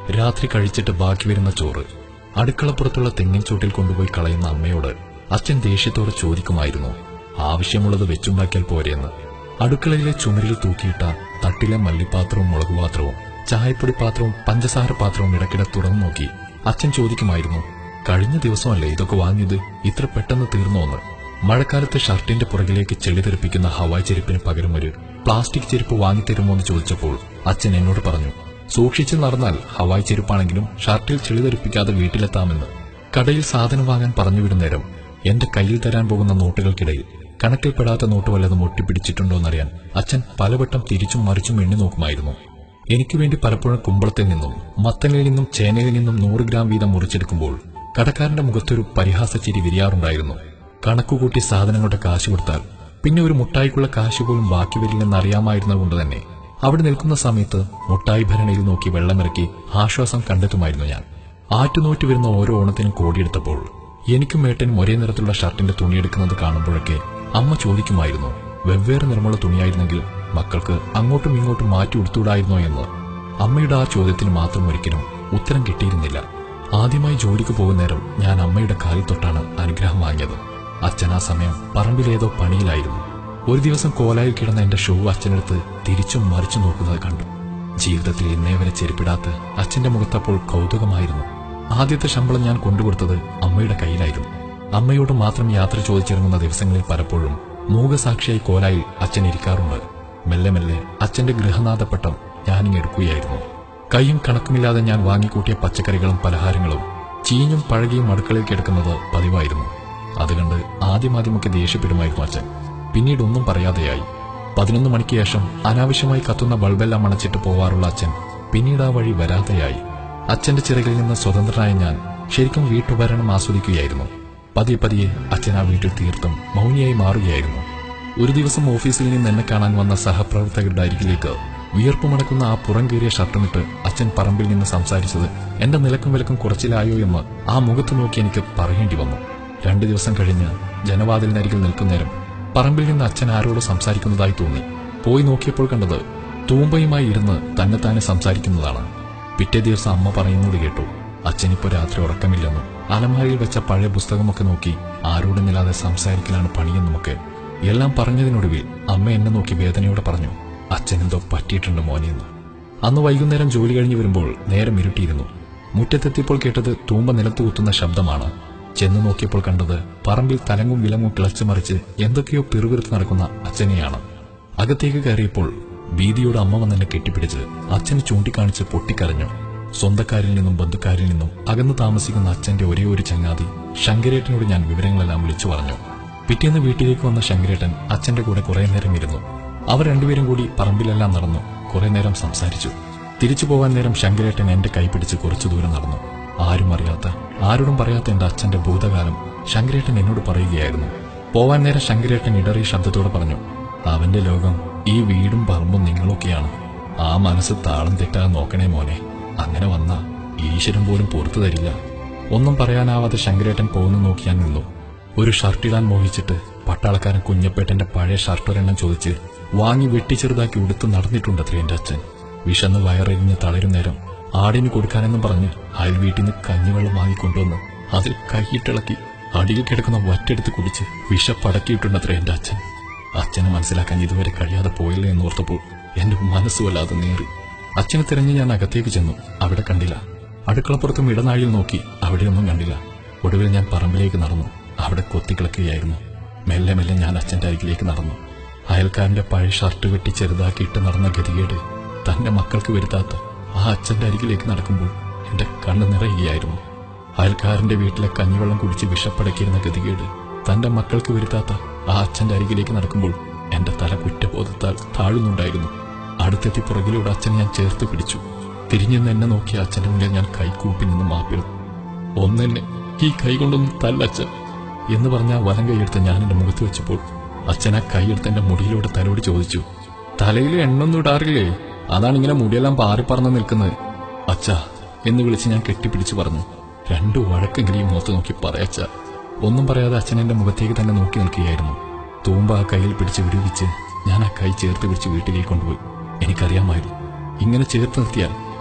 രാത്രി കഴിച്ചിട്ട് ബാക്കി വരുന്ന ചോറ് അടുക്കളപ്പുറത്തുള്ള തെങ്ങിൻ ചോട്ടിൽ കൊണ്ടുപോയി കളയുന്ന അമ്മയോട് അച്ഛൻ ദേഷ്യത്തോടെ ചോദിക്കുമായിരുന്നു ആവശ്യമുള്ളത് വെച്ചുണ്ടാക്കിയാൽ പോരെയെന്ന് അടുക്കളയിലെ ചുമരിൽ തൂക്കിയിട്ട തട്ടിലെ മല്ലിപ്പാത്രവും മുളകുപാത്രവും ചായപ്പൊടി പാത്രവും പഞ്ചസാര പാത്രവും ഇടയ്ക്കിടെ തുറന്നു നോക്കി അച്ഛൻ ചോദിക്കുമായിരുന്നു കഴിഞ്ഞ ദിവസമല്ലേ ഇതൊക്കെ വാങ്ങിയത് ഇത്ര പെട്ടെന്ന് തീർന്നോന്ന് മഴക്കാലത്ത് ഷർട്ടിന്റെ പുറകിലേക്ക് ചെളി തെറിപ്പിക്കുന്ന ഹവായ് ചെരുപ്പിന് പകരം ഒരു പ്ലാസ്റ്റിക് ചെരുപ്പ് വാങ്ങിത്തരുമോ എന്ന് ചോദിച്ചപ്പോൾ അച്ഛൻ എന്നോട് പറഞ്ഞു സൂക്ഷിച്ചു നടന്നാൽ ഹവായ് ചെരുപ്പാണെങ്കിലും ഷർട്ടിൽ ചെളി തെറിപ്പിക്കാതെ വീട്ടിലെത്താമെന്ന് കടയിൽ സാധനം വാങ്ങാൻ പറഞ്ഞു വിടുന്നേരം എന്റെ കയ്യിൽ തരാൻ പോകുന്ന നോട്ടുകൾക്കിടയിൽ കണക്കിൽപ്പെടാത്ത നോട്ട് വല്ലതും ഒട്ടിപ്പിടിച്ചിട്ടുണ്ടോന്നറിയാൻ അച്ഛൻ പലവട്ടം തിരിച്ചും മറിച്ചും എണ്ണി നോക്കുമായിരുന്നു എനിക്ക് വേണ്ടി പലപ്പോഴും കുമ്പളത്തിൽ നിന്നും മത്തനിൽ നിന്നും ചേനയിൽ നിന്നും നൂറ് ഗ്രാം വീതം മുറിച്ചെടുക്കുമ്പോൾ കടക്കാരന്റെ മുഖത്തൊരു പരിഹാസച്ചിരി വിരിയാറുണ്ടായിരുന്നു കണക്കുകൂട്ടി സാധനങ്ങളുടെ കാശ് കൊടുത്താൽ പിന്നെ ഒരു മുട്ടായിക്കുള്ള കാശ് പോലും ബാക്കി വരില്ലെന്ന് അറിയാമായിരുന്നതുകൊണ്ട് തന്നെ അവിടെ നിൽക്കുന്ന സമയത്ത് മുട്ടായി ഭരണിയിൽ നോക്കി വെള്ളമിറക്കി ആശ്വാസം കണ്ടെത്തുമായിരുന്നു ഞാൻ ആറ്റുനോറ്റ് വരുന്ന ഓരോ ഓണത്തിനും കോടിയെടുത്തപ്പോൾ എനിക്കും ഏട്ടനും ഒരേ നിറത്തിലുള്ള ഷർട്ടിന്റെ തുണിയെടുക്കുന്നത് കാണുമ്പോഴൊക്കെ അമ്മ ചോദിക്കുമായിരുന്നു വെവ്വേറെ നിറമുള്ള തുണിയായിരുന്നെങ്കിൽ മക്കൾക്ക് അങ്ങോട്ടും ഇങ്ങോട്ടും മാറ്റി ഉടുത്തൂടായിരുന്നോ എന്ന് അമ്മയുടെ ആ ചോദ്യത്തിന് മാത്രം ഒരിക്കലും ഉത്തരം കിട്ടിയിരുന്നില്ല ആദ്യമായി ജോലിക്ക് പോകുന്നേരം ഞാൻ അമ്മയുടെ കാലിൽ തൊട്ടാണ് അനുഗ്രഹം വാങ്ങിയത് അച്ഛൻ ആ സമയം പറമ്പിലേതോ പണിയിലായിരുന്നു ഒരു ദിവസം കോലായിൽ കിടന്ന എന്റെ ഷൂ അച്ഛനെടുത്ത് തിരിച്ചും മറിച്ചു നോക്കുന്നത് കണ്ടു ജീവിതത്തിൽ ഇന്നേ വരെ ചെരുപ്പിടാത്ത അച്ഛന്റെ മുഖത്തപ്പോൾ കൗതുകമായിരുന്നു ആദ്യത്തെ ശമ്പളം ഞാൻ കൊണ്ടുകൊടുത്തത് അമ്മയുടെ കയ്യിലായിരുന്നു അമ്മയോട് മാത്രം യാത്ര ചോദിച്ചിറങ്ങുന്ന ദിവസങ്ങളിൽ പലപ്പോഴും മൂകസാക്ഷിയായി കോലായിൽ അച്ഛൻ ഇരിക്കാറുണ്ട് മെല്ലെ മെല്ലെ അച്ഛന്റെ ഗൃഹനാഥപ്പെട്ടം ഞാനിങ്ങെടുക്കുകയായിരുന്നു കൈയും കണക്കുമില്ലാതെ ഞാൻ വാങ്ങിക്കൂട്ടിയ പച്ചക്കറികളും പലഹാരങ്ങളും ചീഞ്ഞും പഴകിയും അടുക്കളയിൽ കിടക്കുന്നത് പതിവായിരുന്നു അതുകണ്ട് ആദ്യമാദ്യമൊക്കെ ദേഷ്യപ്പെടുമായിരുന്നു അച്ഛൻ പിന്നീട് ഒന്നും പറയാതെയായി പതിനൊന്ന് മണിക്ക് ശേഷം അനാവശ്യമായി കത്തുന്ന ബൾബെല്ലാം അണച്ചിട്ട് പോവാറുള്ള അച്ഛൻ പിന്നീട് ആ വഴി വരാതെയായി അച്ഛന്റെ ചിറകിൽ നിന്ന് സ്വതന്ത്രനായ ഞാൻ ശരിക്കും വീട്ടുപകരണം ആസ്വദിക്കുകയായിരുന്നു പതിയെ പതിയെ അച്ഛൻ ആ വീട്ടിൽ തീർത്തും മൗനിയായി മാറുകയായിരുന്നു ഒരു ദിവസം ഓഫീസിൽ നിന്ന് എന്നെ കാണാൻ വന്ന സഹപ്രവർത്തകരുടെ അരികിലേക്ക് വിയർപ്പ് മണക്കുന്ന ആ പുറം കീറിയ ഷർട്ടുമിട്ട് അച്ഛൻ പറമ്പിൽ നിന്ന് സംസാരിച്ചത് എന്റെ നിലക്കും വിലക്കും കുറച്ചിലായോ എന്ന് ആ മുഖത്ത് നോക്കി എനിക്ക് പറയേണ്ടി വന്നു രണ്ടു ദിവസം കഴിഞ്ഞ് ജനവാതിലിനരികിൽ നിൽക്കുന്നേരം പറമ്പിൽ നിന്ന് അച്ഛൻ ആരോട് സംസാരിക്കുന്നതായി തോന്നി പോയി നോക്കിയപ്പോൾ കണ്ടത് തൂമ്പയുമായി ഇരുന്ന് തന്നെത്താനെ സംസാരിക്കുന്നതാണ് പിറ്റേ ദിവസം അമ്മ പറയുന്നത് കേട്ടു അച്ഛനിപ്പോ രാത്രി ഉറക്കമില്ലെന്നും അലമാരിയിൽ വെച്ച പഴയ പുസ്തകമൊക്കെ നോക്കി ആരോടുമില്ലാതെ സംസാരിക്കലാണ് പണിയെന്നുമൊക്കെ എല്ലാം പറഞ്ഞതിനൊടുവിൽ അമ്മ എന്നെ നോക്കി വേദനയോടെ പറഞ്ഞു അച്ഛനെന്തോ പറ്റിയിട്ടുണ്ട് മോനെന്ന് അന്ന് വൈകുന്നേരം ജോലി കഴിഞ്ഞ് വരുമ്പോൾ നേരം ഇരുട്ടിയിരുന്നു മുറ്റത്തെത്തിയപ്പോൾ കേട്ടത് തൂമ്പ നിലത്ത് കുത്തുന്ന ശബ്ദമാണ് ചെന്ന് നോക്കിയപ്പോൾ കണ്ടത് പറമ്പിൽ തലങ്ങും വിലങ്ങും കിളച്ചു മറിച്ച് എന്തൊക്കെയോ പിറുപിറുത്ത് നടക്കുന്ന അച്ഛനെയാണ് അകത്തേക്ക് കയറിയപ്പോൾ ഭീതിയോട് അമ്മ വന്നെന്നെ കെട്ടിപ്പിടിച്ച് അച്ഛനെ ചൂണ്ടിക്കാണിച്ച് പൊട്ടിക്കരഞ്ഞു സ്വന്തക്കാരിൽ നിന്നും ബന്ധുക്കാരിൽ നിന്നും അകന്നു താമസിക്കുന്ന അച്ഛന്റെ ഒരേ ഒരു ചങ്ങാതി ശങ്കരേട്ടനോട് ഞാൻ വിവരങ്ങളെല്ലാം വിളിച്ചു പറഞ്ഞു പിറ്റേന്ന് വീട്ടിലേക്ക് വന്ന ശങ്കരേട്ടൻ അച്ഛന്റെ കൂടെ കുറെ നേരം ഇരുന്നു അവർ രണ്ടുപേരും കൂടി പറമ്പിലെല്ലാം നടന്നു കുറെ നേരം സംസാരിച്ചു തിരിച്ചു പോകാൻ നേരം ശങ്കരേട്ടൻ എന്റെ കൈ പിടിച്ച് കുറച്ചു ദൂരം നടന്നു ആരും അറിയാത്ത ആരോടും പറയാത്ത എന്റെ അച്ഛന്റെ ഭൂതകാലം ശങ്കരേട്ടൻ എന്നോട് പറയുകയായിരുന്നു പോവാൻ നേരം ശങ്കരേട്ടൻ ഇടറിയ ശബ്ദത്തോടെ പറഞ്ഞു അവന്റെ ലോകം ഈ വീടും പറമ്പും നിങ്ങളൊക്കെയാണ് ആ മനസ്സ് താളം തെറ്റാതെ നോക്കണേ മോനെ അങ്ങനെ വന്ന ഈശ്വരൻ പോലും പുറത്തു തരില്ല ഒന്നും പറയാനാവാതെ ശങ്കരേട്ടൻ പോകുന്നു നോക്കി ഞാൻ നിന്നു ഒരു ഷർട്ടിടാൻ മോഹിച്ചിട്ട് പട്ടാളക്കാരൻ കുഞ്ഞപ്പേട്ടന്റെ പഴയ ഷർട്ട് ഒരെണ്ണം ചോദിച്ച് വാങ്ങി വെട്ടിച്ചെറുതാക്കി ഉടുത്ത് നടന്നിട്ടുണ്ടത്രേ എന്റെ അച്ഛൻ വിഷന്ന് വയറെരിഞ്ഞ് തളരും നേരം ആടിന് കൊടുക്കാനെന്നും പറഞ്ഞ് അയൽ വീട്ടിൽ നിന്ന് കഞ്ഞിവെള്ളം വാങ്ങിക്കൊണ്ടുവന്ന് അതിൽ കൈയിട്ടിളക്കി അടിയിൽ കിടക്കുന്ന വറ്റെടുത്ത് കുടിച്ച് വിഷപ്പടക്കിയിട്ടുണ്ടത്രേ എന്റെ അച്ഛൻ അച്ഛനെ മനസ്സിലാക്കാൻ ഇതുവരെ കഴിയാതെ പോയില്ലേ എന്നോർത്തപ്പോൾ എന്റെ മനസ്സ് വല്ലാതെ നേറി അച്ഛനെ തിരഞ്ഞ് ഞാൻ അകത്തേക്ക് ചെന്നു അവിടെ കണ്ടില്ല അടുക്കളപ്പുറത്തും ഇടനാഴിയിൽ നോക്കി അവിടെയൊന്നും കണ്ടില്ല ഒടുവിൽ ഞാൻ പറമ്പിലേക്ക് നടന്നു അവിടെ കൊത്തിക്കിളക്കുകയായിരുന്നു മെല്ലെ മെല്ലെ ഞാൻ അച്ഛന്റെ അരികിലേക്ക് നടന്നു അയൽക്കാരന്റെ പഴയ ഷർട്ട് വെട്ടി ചെറുതാക്കിയിട്ട് നടന്ന ഗതികേട് തന്റെ മക്കൾക്ക് വരുത്താത്ത ആ അച്ഛന്റെ അരികിലേക്ക് നടക്കുമ്പോൾ എന്റെ കണ്ണ് നിറയുകയായിരുന്നു അയൽക്കാരന്റെ വീട്ടിലെ കഞ്ഞിവെള്ളം കുടിച്ച് വിഷപ്പടക്കിയിരുന്ന ഗതികേട് തന്റെ മക്കൾക്ക് വരുത്താത്ത ആ അച്ഛന്റെ അരികിലേക്ക് നടക്കുമ്പോൾ എന്റെ തല കുറ്റബോധത്താൽ താഴുന്നുണ്ടായിരുന്നു അടുത്തെത്തി പുറകിലൂടെ അച്ഛനെ ഞാൻ ചേർത്ത് പിടിച്ചു തിരിഞ്ഞെന്ന് എന്നെ നോക്കിയ അച്ഛന്റെ മുന്നിൽ ഞാൻ കൈകൂപ്പി നിന്ന് മാപ്പിരുന്നു ഒന്നെന്നെ ഈ കൈ കൊണ്ടൊന്ന് തല്ലച്ഛൻ എന്ന് പറഞ്ഞ ആ വലം കൈയെടുത്ത് ഞാൻ എന്റെ മുഖത്ത് വെച്ചപ്പോൾ അച്ഛൻ ആ കൈയെടുത്ത് എന്റെ മുടിയിലൂടെ തലോട് ചോദിച്ചു തലയിൽ എണ്ണൊന്നും ഇടാറില്ലേ അതാണ് ഇങ്ങനെ മുടിയെല്ലാം പാറിപ്പറന്ന് നിൽക്കുന്നത് അച്ഛാ എന്ന് വിളിച്ച് ഞാൻ കെട്ടിപ്പിടിച്ച് പറഞ്ഞു രണ്ടു വഴക്കെങ്കിലും ഈ മുഖത്ത് നോക്കി പറയച്ച ഒന്നും പറയാതെ അച്ഛൻ എന്റെ മുഖത്തേക്ക് തന്നെ നോക്കി നിൽക്കുകയായിരുന്നു തൂമ്പ ആ കയ്യിൽ പിടിച്ച് വിടുവിച്ച് ഞാൻ ആ കൈ ചേർത്ത് പിടിച്ച് വീട്ടിലേക്ക് കൊണ്ടുപോയി എനിക്കറിയാമായിരുന്നു ഇങ്ങനെ ചേർത്ത് നിർത്തിയാൽ എന്റെ അച്ഛൻ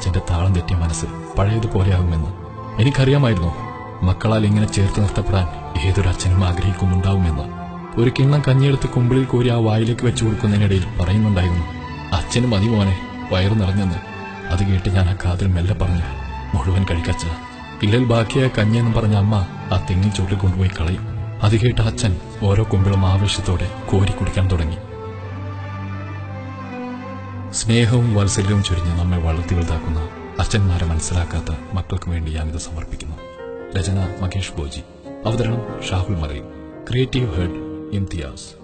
അച്ഛന്റെ താളം തെറ്റിയ മനസ്സ് പഴയതുപോലെയാകുമെന്ന് എനിക്കറിയാമായിരുന്നു മക്കളാൽ ഇങ്ങനെ ചേർത്ത് നിർത്തപ്പെടാൻ ഏതൊരു അച്ഛനും ആഗ്രഹിക്കുന്നുണ്ടാവുമെന്ന് ഒരു കിണ്ണം കഞ്ഞിയെടുത്ത് കുമ്പിളിൽ കോരി ആ വായിലേക്ക് വെച്ചു കൊടുക്കുന്നതിനിടയിൽ പറയുന്നുണ്ടായിരുന്നു അച്ഛന് മതി മോനെ വയറു നിറഞ്ഞെന്ന് അത് കേട്ട് ഞാൻ ആ കാതിൽ മെല്ലെ പറഞ്ഞു മുഴുവൻ കഴിക്കച്ച ഇല്ലൽ ബാക്കിയായ കഞ്ഞിയെന്ന് പറഞ്ഞ അമ്മ ആ തെങ്ങിൻ ചൂട്ടിൽ കൊണ്ടുപോയി കളയും അത് കേട്ട അച്ഛൻ ഓരോ കുമ്പിളും ആവേശത്തോടെ കോരി കുടിക്കാൻ തുടങ്ങി സ്നേഹവും വാത്സല്യവും ചൊരിഞ്ഞ് നമ്മെ വളർത്തി വലുതാക്കുന്ന അച്ഛന്മാരെ മനസ്സിലാക്കാത്ത മക്കൾക്ക് വേണ്ടി ഞാനിത് സമർപ്പിക്കുന്നു രചന മകേഷ് ബോജി അവതരണം ഷാഹുൽ മലയിൽ ക്രിയേറ്റീവ് ഹെഡ് ഇംതിയാസ്